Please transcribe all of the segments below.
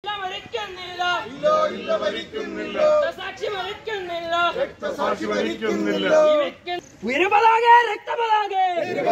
മരിക്കുന്നില്ല ഇല്ലോ ഇല്ല മരിക്കുന്നില്ല സാക്ഷി മരിക്കുന്നില്ല രക്തസാക്ഷി മരിക്കുന്നില്ല വിരുപതാകെ രക്തപതാകെ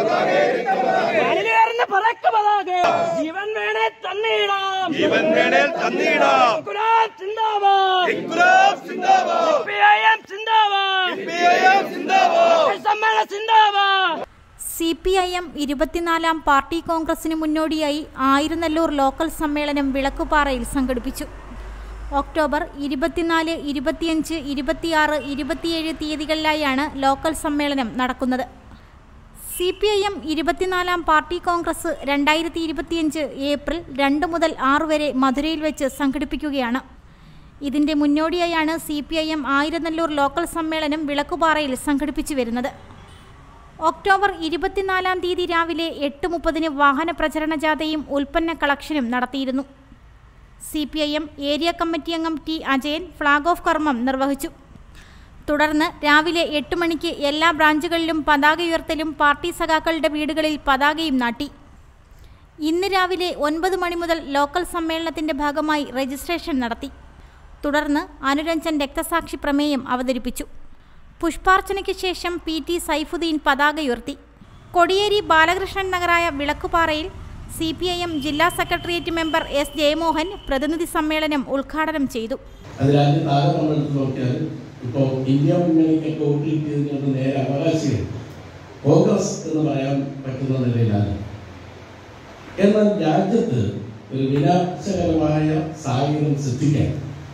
വാനിലേറുന്ന പറക്ക പതാകെ ജീവൻ വേണേ തന്നിടാം ജീവൻ വേണേൽ തന്നിടാം ഗുലാബ് സിന്ദാബാദ് ഇൻകുലാബ് സിന്ദാബാദ് സിപിഐഎം സിന്ദാബാദ് സിപിഐഎം സിന്ദാബാദ് സമ്മേളന സിന്ദാബാദ് സി പി ഐ എം ഇരുപത്തിനാലാം പാർട്ടി കോൺഗ്രസിന് മുന്നോടിയായി ആയിരനല്ലൂർ ലോക്കൽ സമ്മേളനം വിളക്കുപാറയിൽ സംഘടിപ്പിച്ചു ഒക്ടോബർ ഇരുപത്തിനാല് ഇരുപത്തിയഞ്ച് ഇരുപത്തിയാറ് ഇരുപത്തിയേഴ് തീയതികളിലായാണ് ലോക്കൽ സമ്മേളനം നടക്കുന്നത് സി പി ഐ എം ഇരുപത്തിനാലാം പാർട്ടി കോൺഗ്രസ് രണ്ടായിരത്തി ഇരുപത്തിയഞ്ച് ഏപ്രിൽ രണ്ട് മുതൽ ആറ് വരെ മധുരയിൽ വെച്ച് സംഘടിപ്പിക്കുകയാണ് ഇതിന്റെ മുന്നോടിയായാണ് C P I M Ayiranalloor local സമ്മേളനം വിളക്കുപാറയിൽ സംഘടിപ്പിച്ചു വരുന്നത് ഒക്ടോബർ ഇരുപത്തിനാലാം തീയതി രാവിലെ എട്ട് മുപ്പതിന് വാഹന പ്രചരണ ജാഥയും ഉൽപ്പന്ന കളക്ഷനും നടത്തിയിരുന്നു C P I M area committee അംഗം ടി അജയൻ ഫ്ളാഗ് ഓഫ് കർമ്മം നിർവഹിച്ചു തുടർന്ന് രാവിലെ എട്ട് മണിക്ക് എല്ലാ ബ്രാഞ്ചുകളിലും പതാക ഉയർത്തലും പാർട്ടി സഖാക്കളുടെ വീടുകളിൽ പതാകയും നാട്ടി ഇന്ന് രാവിലെ ഒൻപത് മണി മുതൽ ലോക്കൽ സമ്മേളനത്തിന്റെ ഭാഗമായി രജിസ്ട്രേഷൻ നടത്തി തുടർന്ന് അനുരഞ്ജൻ രക്തസാക്ഷി പ്രമേയം അവതരിപ്പിച്ചു പുഷ്പാർച്ചനയ്ക്ക് ശേഷം പി ടി സൈഫുദ്ദീൻ പതാക ഉയർത്തി കൊടിയേരി ബാലകൃഷ്ണൻ നഗറായ വിളക്കുപാറയിൽ സി പി ഐ എം ജില്ലാ സെക്രട്ടേറിയറ്റ് മെമ്പർ എസ് ജയമോഹൻ പ്രതിനിധി സമ്മേളനം ഉദ്ഘാടനം ചെയ്തു അത് രാജ്യത്ത് ആകെ നമ്മൾ എടുത്ത് നോക്കിയാൽ ഇപ്പോൾ ഇന്ത്യ മുന്നണിക്കൊക്കെ വോട്ട് കിട്ടിയതിനുള്ള നേരെ അവകാശികൾ കോൺഗ്രസ് എന്ന് പറയാൻ പറ്റുന്ന നിലയിലാണ് എന്നാൽ രാജ്യത്ത് ഒരു വിനാശകരമായ സാഹചര്യം സൃഷ്ടിക്കാൻ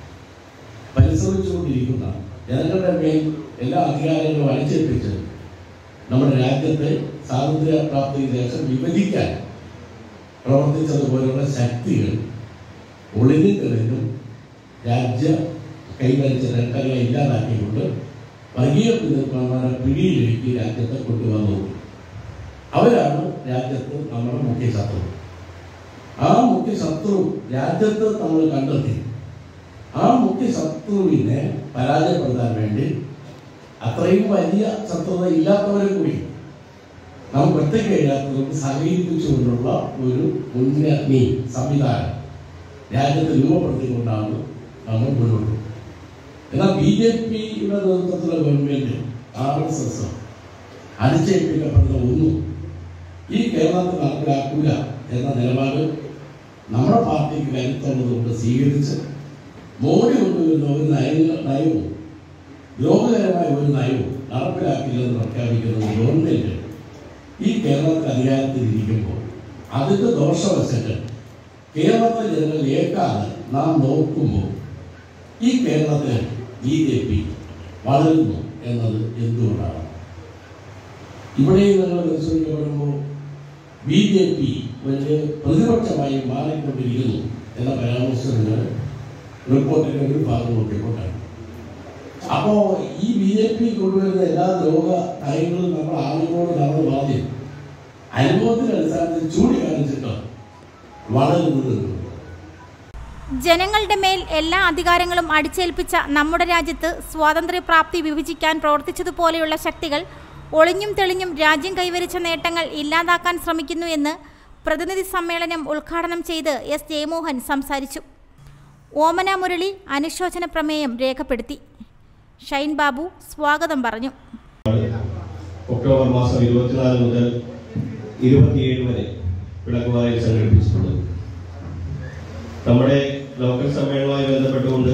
പരിശ്രമിച്ചുകൊണ്ടിരിക്കുന്ന ജനങ്ങളുടെ മേൽ എല്ലാ അധികാരങ്ങളും അടിച്ചേൽപ്പിച്ച് നമ്മുടെ രാജ്യത്തെ സ്വാതന്ത്ര്യ പ്രാപ്തിക്ക് ശേഷം വിഭജിക്കാൻ പ്രവർത്തിച്ചതുപോലുള്ള ശക്തികൾ ഒളിഞ്ഞു തെളിഞ്ഞും രാജ്യ കൈവരിച്ച നേട്ടങ്ങളെ ഇല്ലാതാക്കിക്കൊണ്ട് വർഗീയ പിന്തുണമാരുടെ പിടിയിലേക്ക് രാജ്യത്തെ കൊണ്ടുവന്നു അവരാണ് രാജ്യത്ത് നമ്മുടെ മുഖ്യ ശത്രു ആ മുഖ്യ ശത്രു രാജ്യത്ത് നമ്മൾ കണ്ടെത്തി ആ മുഖ്യ ശത്രുവിനെ പരാജയപ്പെടുത്താൻ വേണ്ടി അത്രയും വലിയ ശത്രുത ഇല്ലാത്തവരെ കൂടി നമുക്ക് ഒറ്റയ്ക്ക് കഴിയാത്തതുകൊണ്ട് സഹകരിപ്പിച്ചുകൊണ്ടുള്ള ഒരു മുന്നണി സംവിധാനം രാജ്യത്ത് രൂപപ്പെടുത്തിക്കൊണ്ടാണ് നമ്മൾ മുന്നോട്ട് പോകുന്നത്. എന്നാൽ ബി ജെ പിയുടെ നേതൃത്വത്തിലുള്ള ഗവൺമെന്റ് ആർ എസ് എസ് അടിച്ചേൽപ്പിക്കപ്പെടുന്ന ഒന്നും ഈ കേരളത്തിൽ നടപ്പിലാക്കൂല എന്ന നിലപാട് നമ്മുടെ പാർട്ടിക്ക് കരുത്തുള്ളത് കൊണ്ട് സ്വീകരിച്ച് മോഡി കൊണ്ടുവരുന്ന ഒരു നയ നയവും ദ്രോഹകരമായ ഒരു നയവും നടപ്പിലാക്കില്ലെന്ന് പ്രഖ്യാപിക്കുന്ന ഗവൺമെന്റ് ഈ കേരളത്തിൽ അധികാരത്തിൽ ഇരിക്കുമ്പോൾ അതിന്റെ ദോഷവശങ്ങൾ കേരളത്തിലെ ജനങ്ങൾ ഏക്കാതെ നാം നോക്കുമ്പോൾ ഈ കേരളത്തിൽ ബി ജെ പി വളരുന്നു എന്നത് എന്തുകൊണ്ടാണ് ഇവിടെ നിങ്ങൾ പരിശോധിക്കപ്പെടുമ്പോൾ ബി ജെ പി വലിയ പ്രതിപക്ഷമായി മാറിക്കൊണ്ടിരിക്കുന്നു എന്ന പരാമർശങ്ങൾ റിപ്പോർട്ടിന്റെ ഒരു ഭാഗം നോക്കിക്കൊണ്ടാണ് അപ്പോ ഈ ബി ജെ പി കൊണ്ടുവരുന്ന എല്ലാ ലോക നയങ്ങളും നമ്മൾ ആളുകളോട് നമ്മൾ പറഞ്ഞു അനുഭവത്തിന്റെ അടിസ്ഥാനത്തിൽ ചൂണ്ടിക്കാണിച്ചിട്ട് വളരുന്നത് എന്തുകൊണ്ട്? ജനങ്ങളുടെ മേൽ എല്ലാ അധികാരങ്ങളും അടിച്ചേൽപ്പിച്ച നമ്മുടെ രാജ്യത്ത് സ്വാതന്ത്ര്യപ്രാപ്തി വിഭജിക്കാൻ പ്രവർത്തിച്ചതുപോലെയുള്ള ശക്തികൾ ഒളിഞ്ഞും തെളിഞ്ഞും രാജ്യം കൈവരിച്ച നേട്ടങ്ങൾ ഇല്ലാതാക്കാൻ ശ്രമിക്കുന്നു എന്ന് പ്രതിനിധി സമ്മേളനം ഉദ്ഘാടനം ചെയ്ത് എസ് ജയമോഹൻ സംസാരിച്ചു ഓമന മുരളി അനുശോചന പ്രമേയം രേഖപ്പെടുത്തി ഷൈൻ ബാബു സ്വാഗതം പറഞ്ഞു ഒക്ടോബർ മാസം ഇരുപത്തിനാല് മുതൽ ഇരുപത്തിയേഴ് വരെ വിളക്കുവായിൽ സംഘടിപ്പിച്ചിട്ടുള്ളത് നമ്മുടെ ലോക്കൽ സമ്മേളനവുമായി ബന്ധപ്പെട്ടുകൊണ്ട്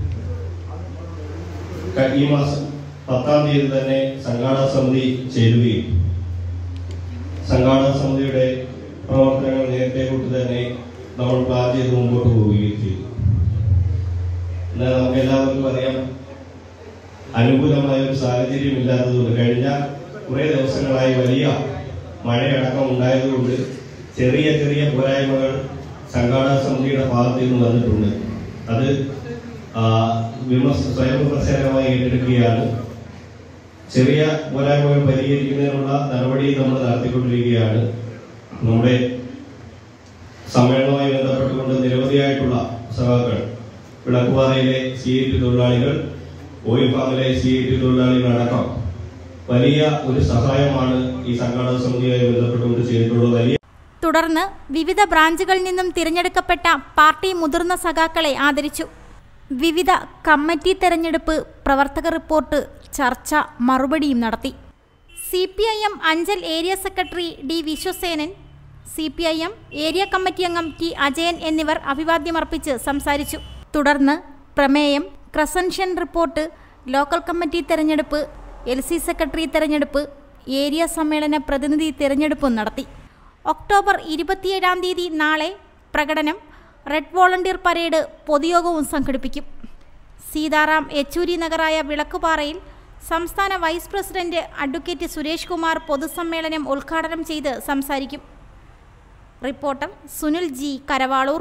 ക- ഈ മാസം പത്താം തീയതി തന്നെ സംഘാടക സമിതി ചേരുകയും സംഘാടക സമിതിയുടെ പ്രവർത്തനങ്ങൾ നേരത്തെ തൊട്ട് തന്നെ നമ്മൾ പ്ലാൻ ചെയ്ത് മുമ്പോട്ട് പോവുകയും ചെയ്തു എന്നാൽ നമുക്ക് എല്ലാവർക്കും അറിയാം അനുകൂലമായ ഒരു സാഹചര്യം ഇല്ലാത്തതുകൊണ്ട് കഴിഞ്ഞ കുറേ ദിവസങ്ങളായി വലിയ മഴയടക്കം ഉണ്ടായതുകൊണ്ട് ചെറിയ ചെറിയ പോരായ്മകൾ സംഘാടക സമിതിയുടെ ഭാഗത്ത് നിന്ന് വന്നിട്ടുണ്ട് അത് ആ, വിമർശ സ്വയം വിമർശനമായി ഏറ്റെടുക്കുകയാണ് ചെറിയ പോരായ്മകൾ പരിഹരിക്കുന്നതിനുള്ള നടപടി നമ്മൾ നടത്തിക്കൊണ്ടിരിക്കുകയാണ് നമ്മുടെ സമ്മേളനവുമായി ബന്ധപ്പെട്ടുകൊണ്ട് നിരവധിയായിട്ടുള്ള സഖാക്കൾ വിളക്കുപാറയിലെ സി ഐ ടി തൊഴിലാളികൾ ഓയിൽ ഫാമിലെ സി ഐ ടി തൊഴിലാളികളടക്കം വലിയ ഒരു സഹായമാണ് ഈ സംഘാടക സമിതിയുമായി ബന്ധപ്പെട്ടുകൊണ്ട് ചെയ്തിട്ടുള്ളത് വലിയ തുടർന്ന് വിവിധ ബ്രാഞ്ചുകളിൽ നിന്നും തിരഞ്ഞെടുക്കപ്പെട്ട പാർട്ടി മുതിർന്ന സഖാക്കളെ ആദരിച്ചു വിവിധ കമ്മിറ്റി തെരഞ്ഞെടുപ്പ് പ്രവർത്തക റിപ്പോർട്ട് ചർച്ച മറുപടിയും നടത്തി C P I M Anchal area secretary D Viswasenan C P I M area committee അംഗം ടി അജയൻ എന്നിവർ അഭിവാദ്യമർപ്പിച്ച് സംസാരിച്ചു തുടർന്ന് പ്രമേയം ക്രസൻഷ്യൻ റിപ്പോർട്ട് ലോക്കൽ കമ്മിറ്റി തെരഞ്ഞെടുപ്പ് എൽ സി സെക്രട്ടറി തെരഞ്ഞെടുപ്പ് ഏരിയ സമ്മേളന പ്രതിനിധി തിരഞ്ഞെടുപ്പും നടത്തി ഒക്ടോബർ ഇരുപത്തിയേഴാം തീയതി നാളെ പ്രകടനം റെഡ് വോളണ്ടിയർ പരേഡ് പൊതുയോഗവും സംഘടിപ്പിക്കും സീതാറാം യെച്ചൂരി നഗറായ വിളക്കുപാറയിൽ സംസ്ഥാന vice president advocate Suresh Kumar പൊതുസമ്മേളനം ഉദ്ഘാടനം ചെയ്ത് സംസാരിക്കും റിപ്പോർട്ടർ സുനിൽ ജി കരവാളൂർ